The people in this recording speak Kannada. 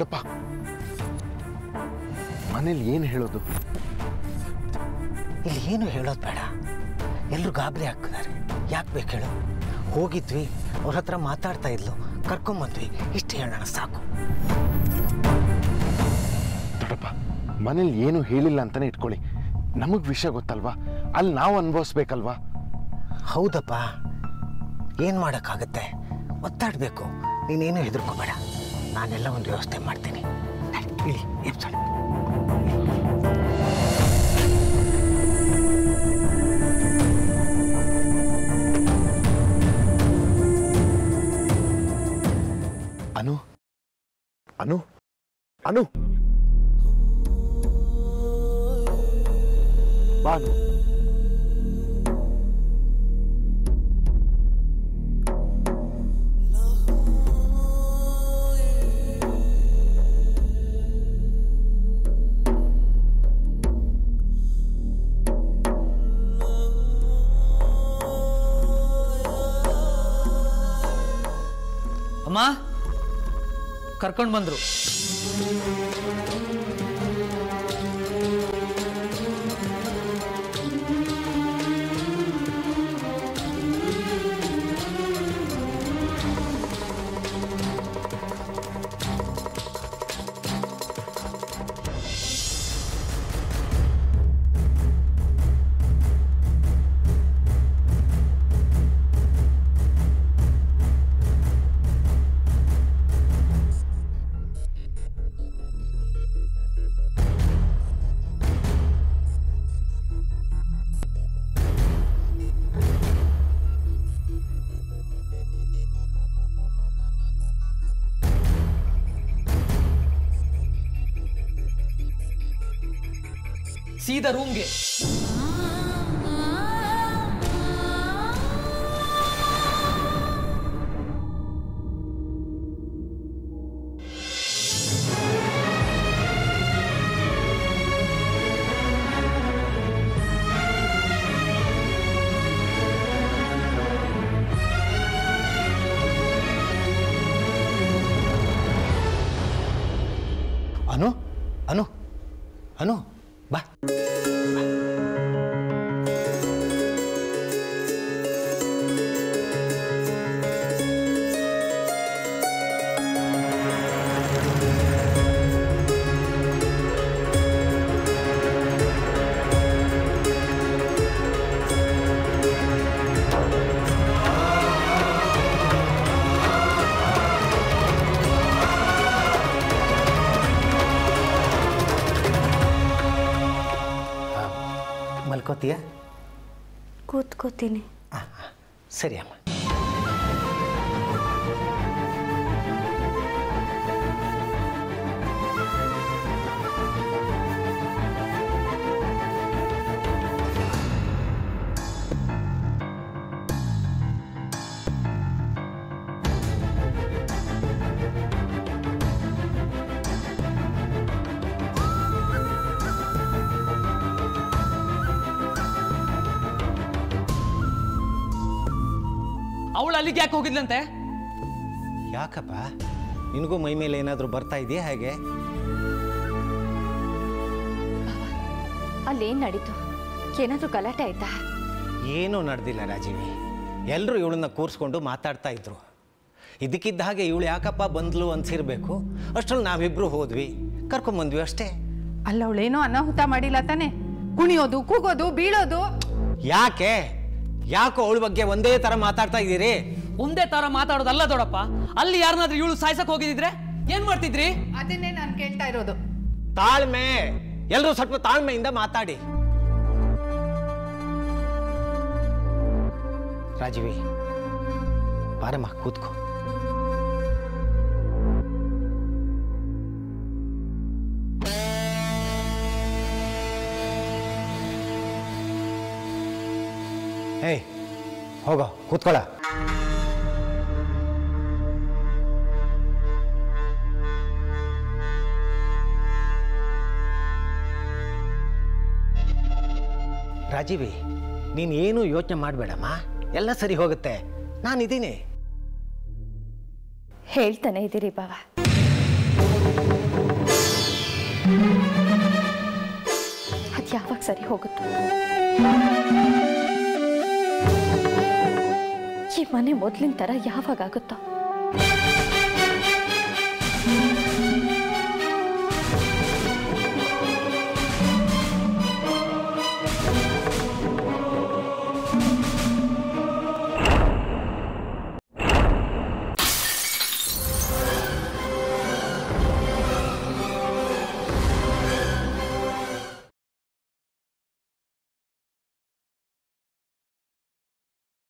ದೊಡ್ಡಪ್ಪ ಮನೇಲಿ ಏನು ಹೇಳೋದು ಇಲ್ಲಿ ಏನು ಹೇಳೋದು ಬೇಡ ಎಲ್ಲರೂ ಗಾಬರಿ ಆಗ್ತಿದ್ದಾರೆ ಯಾಕೆ ಬೇಕು ಹೇಳು ಹೋಗಿದ್ವಿ ಅವ್ರ ಹತ್ರ ಮಾತಾಡ್ತಾ ಇದ್ಲು ಕರ್ಕೊಂಬಂದ್ವಿ ಇಷ್ಟು ಹೇಳೋಣ ಸಾಕು ದೊಡ್ಡಪ್ಪ ಮನೇಲಿ ಏನು ಹೇಳಿಲ್ಲ ಅಂತಾನೆ ಇಟ್ಕೊಳ್ಳಿ ನಮಗೆ ವಿಷಯ ಗೊತ್ತಲ್ವಾ ಅಲ್ಲಿ ನಾವು ಅನುಭವಿಸ್ಬೇಕಲ್ವಾ ಹೌದಪ್ಪ ಏನು ಮಾಡೋಕ್ಕಾಗತ್ತೆ ಒತ್ತಾಡಬೇಕು ನೀನೇನು ಹೆದರ್ಕೋಬೇಡ ನಾನೆಲ್ಲ ಒಂದು ವ್ಯವಸ್ಥೆ ಮಾಡ್ತೀನಿ ನಡಿ, ಇಳಿ ಎಬ್ಸೋಣ ಅನು ಅನು ಅನು ಬಾ ಅನು ಅಮ್ಮ ಕರ್ಕೊಂಡು ಬಂದ್ರು ಸೀದಾ ರೂಮ್ಗೆ ಅನು ಅನು ಅನು ಬಾ ಮಲ್ಕೋತೀಯ ಕೂತ್ಕೋತೀನಿ ಸರಿ ಅಮ್ಮ ಅವಳು ಅಲ್ಲಿಗೆ ಯಾಕೆ ಹೋಗಿದ್ಲಂತೆ ಯಾಕಪ್ಪ ನಿನಗೂ ಮೈ ಮೇಲೆ ಏನಾದರೂ ಬರ್ತಾ ಇದೆಯಾ ಹೇಗೆ ಅಲ್ಲೇನ್ ನಡೀತು ಏನಾದ್ರೂ ಗಲಾಟೆ ಆಯ್ತಾ ಏನೂ ನಡೆದಿಲ್ಲ ರಾಜೀವಿ ಎಲ್ಲರೂ ಇವಳನ್ನ ಕೂರಿಸ್ಕೊಂಡು ಮಾತಾಡ್ತಾ ಇದ್ರು ಇದಕ್ಕಿದ್ದ ಹಾಗೆ ಇವಳು ಯಾಕಪ್ಪ ಬಂದ್ಲು ಅನ್ಸಿರ್ಬೇಕು ಅಷ್ಟ್ರಲ್ಲಿ ನಾವಿಬ್ರು ಹೋದ್ವಿ ಕರ್ಕೊಂಬಂದ್ವಿ ಅಷ್ಟೇ ಅಲ್ಲ ಅವಳೇನೋ ಅನಾಹುತ ಮಾಡಿಲ್ಲ ತಾನೆ ಕುಣಿಯೋದು ಕೂಗೋದು ಬೀಳೋದು ಯಾಕೆ ಯಾಕೋ ಅವಳ ಬಗ್ಗೆ ಒಂದೇ ಥರ ಮಾತಾಡ್ತಾ ಇದ್ದೀರಿ ಒಂದೇ ತರ ಮಾತಾಡೋದಲ್ಲ ದೊಡ್ಡಪ್ಪ ಅಲ್ಲಿ ಯಾರನ್ನಾದ್ರೂ ಇವಳು ಸಾಯ್ಸಕ್ ಹೋಗಿದ್ರೆ ಏನ್ ಮಾಡ್ತಿದ್ರಿ ಅದನ್ನೇ ನಾನು ಕೇಳ್ತಾ ಇರೋದು ತಾಳ್ಮೆ ಎಲ್ಲರೂ ಸ್ವಲ್ಪ ತಾಳ್ಮೆಯಿಂದ ಮಾತಾಡಿ ರಾಜೀವಿ ಬಾರಮ್ಮ ಕೂತ್ಕೋ ಏಯ್ ಹೋಗೋ ಕೂತ್ಕೊಳ್ಳ ರಾಜೀವಿ ನೀನು ಏನು ಯೋಚನೆ ಮಾಡಬೇಡಮ್ಮ ಎಲ್ಲ ಸರಿ ಹೋಗುತ್ತೆ ನಾನಿದ್ದೀನಿ ಹೇಳ್ತಾನೆ ಇದ್ದೀರಿ ಬಾವ ಅದು ಯಾವಾಗ ಸರಿ ಹೋಗುತ್ತೋ ಈ ಮನೆ ಮೊದಲಿನ ಥರ ಯಾವಾಗ ಆಗುತ್ತೋ